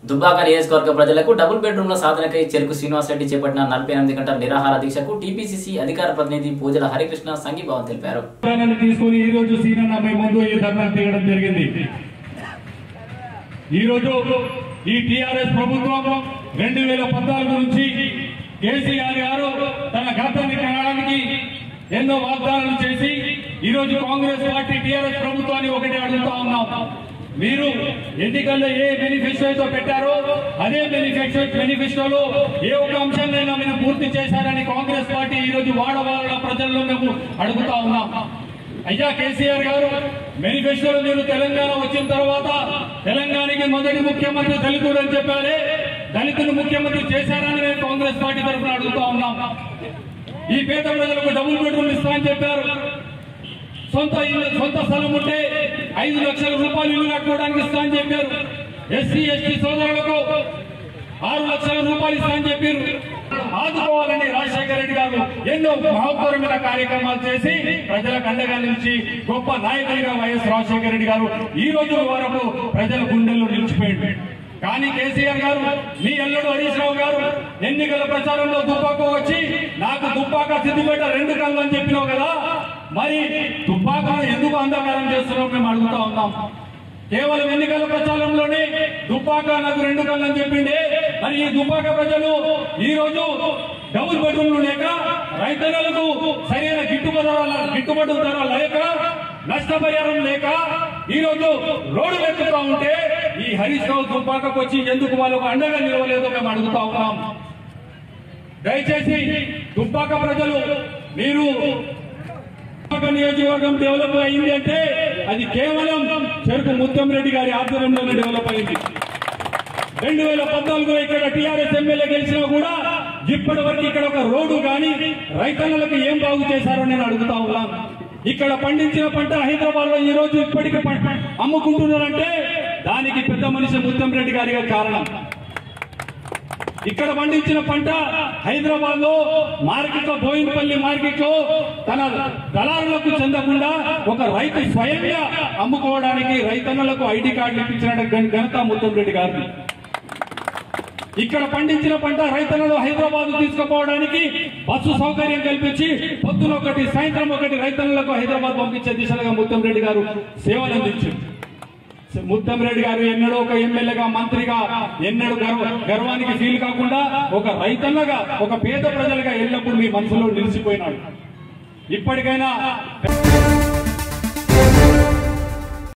దుబ్బాక నియోజకవర్గ ప్రజలకు డబుల్ బెడ్రూమ్ల సాధనకై చెరుకు శ్రీనివాసరెడ్డి చేపట్టిన నలభై ఎనిమిది గంటల నిరాహార దీక్షకు టీపీసీసీ అధికార ప్రతినిధి పూజల హరికృష్ణ సంఘీభావం తెలిపారు ధర్నాను తీసుకొని ఈ రోజు సీనన్న మీ ముందు ఈ ధర్నా తీయడం జరిగింది ఈ రోజు ఈ టిఆర్ఎస్ ప్రభుత్వం రెండు వేల పద్నాలుగు నుంచి కేసీఆర్ గారు తన ఘనతని కనడానికి ఎన్నో వాగ్దానాలు చేసి ఈ రోజు కాంగ్రెస్ పార్టీ టిఆర్ఎస్ ప్రభుత్వాన్ని ఒకటి అడుగుతా ఉన్నాం మీరు ఎన్నికల్లో ఏ మేనిఫెస్టోతో పెట్టారో అదే మేనిఫెస్టో మేనిఫెస్టోలో ఏ ఒక్క అంశాన్నైనా మీరు పూర్తి చేశారని కాంగ్రెస్ పార్టీ ఈ రోజు వాడవాడ ప్రజల్లో మేము అడుగుతా ఉన్నాం అయ్యా కేసీఆర్ గారు మేనిఫెస్టోలో మీరు తెలంగాణ వచ్చిన తర్వాత తెలంగాణకి మొదటి ముఖ్యమంత్రి దళితుడు అని చెప్పారే దళితులు ముఖ్యమంత్రి చేశారని మేము కాంగ్రెస్ పార్టీ తరఫున అడుగుతా ఉన్నాం ఈ పేద ప్రజలకు డబుల్ బెడ్రూమ్ ఇస్తా అని చెప్పారు సొంత ఇల్లు సొంత స్థలం ఉంటే ఐదు లక్షల రూపాయలు ఇల్లు కట్టుకోవడానికి ఇస్తా అని చెప్పారు ఎస్సీ ఎస్టీ సోదరులకు ఆరు లక్షల రూపాయలు ఇస్తా అని చెప్పారు ఆదుకోవాలని రాజశేఖర రెడ్డి గారు ఎన్నో మహోత్తరమైన కార్యక్రమాలు చేసి ప్రజలకు అండగా నిలిచి గొప్ప నాయకుడిగా వైఎస్ రాజశేఖర రెడ్డి గారు ఈ రోజు వరకు ప్రజల గుండెల్లో నిలిచిపోయాడు కానీ కేసీఆర్ గారు మీ ఎల్లుడు హరీష్ రావు గారు ఎన్నికల ప్రచారంలో దుబ్బాక వచ్చి నాకు దుబ్బాక సిద్దిపేట రెండు కళ్ళు అని చెప్పినావు కదా మరి దుబ్బాకను ఎందుకు అంధకారం చేస్తున్నావు మేము అడుగుతా ఉన్నాం కేవలం ఎన్నికల ప్రచారంలోనే దుబ్బాక నాకు రెండు కళ్ళు అని చెప్పిండే మరి ఈ దుబ్బాక ప్రజలు ఈ రోజు డబుల్ బెడ్రూమ్లు లేక రైతన్నలకు సరైన గిట్టుబాటు ధర- గిట్టుబాటు ధర లేక నష్టపరిహారం లేక ఈ రోజు రోడ్డు ఎక్కుతా ఉంటే ఈ హరీష్ రావు దుబ్బాకకు వచ్చి ఎందుకు వాళ్ళకు అండగా నిలవలేదో మేము అడుగుతా ఉన్నాం దయచేసి దుబ్బాక ప్రజలు మీరు దుబ్బాక నియోజకవర్గం డెవలప్ అయింది అంటే అది కేవలం చెరుకు ముత్తం రెడ్డి గారి ఆధ్వర్యంలోనే డెవలప్ అయింది రెండు వేల పద్నాలుగులో ఇక్కడ టీఆర్ఎస్ ఎమ్మెల్యే గెలిచినా కూడా ఇప్పటి వరకు ఇక్కడ ఒక రోడ్డు కానీ రైతన్నలకు ఏం బాగు చేశారో నేను అడుగుతా ఉన్నాను ఇక్కడ పండించిన పంట హైదరాబాద్ లో ఈ రోజు ఇప్పటికి ప- అమ్ముకుంటున్నారంటే దానికి పెద్ద మనిషి ముత్తం రెడ్డి గారి కారణం ఇక్కడ పండించిన పంట హైదరాబాద్ లో మార్కెట్ లో బోయినపల్లి మార్కెట్ లో తన దళారులకు చెందకుండా ఒక రైతు స్వయంగా అమ్ముకోవడానికి రైతన్నలకు ఐడి కార్డులు ఇప్పించిన ఘనత ముత్తం రెడ్డి గారిని ఇక్కడ పండించిన పంట రైతన్నలు హైదరాబాద్ తీసుకుపోవడానికి బస్సు సౌకర్యం కల్పించి పొద్దున ఒకటి సాయంత్రం ఒకటి రైతన్నలకు హైదరాబాద్ పంపించే దిశగా ముత్తం రెడ్డి గారు సేవలు అందించారు ముత్తం రెడ్డి గారు ఎన్నడూ ఒక ఎమ్మెల్యేగా మంత్రిగా ఎన్నడూ గర్వ గర్వానికి ఫీల్ కాకుండా ఒక రైతన్నగా ఒక పేద ప్రజలుగా ఎల్లప్పుడూ మీ మనసులో నిలిచిపోయినాడు ఇప్పటికైనా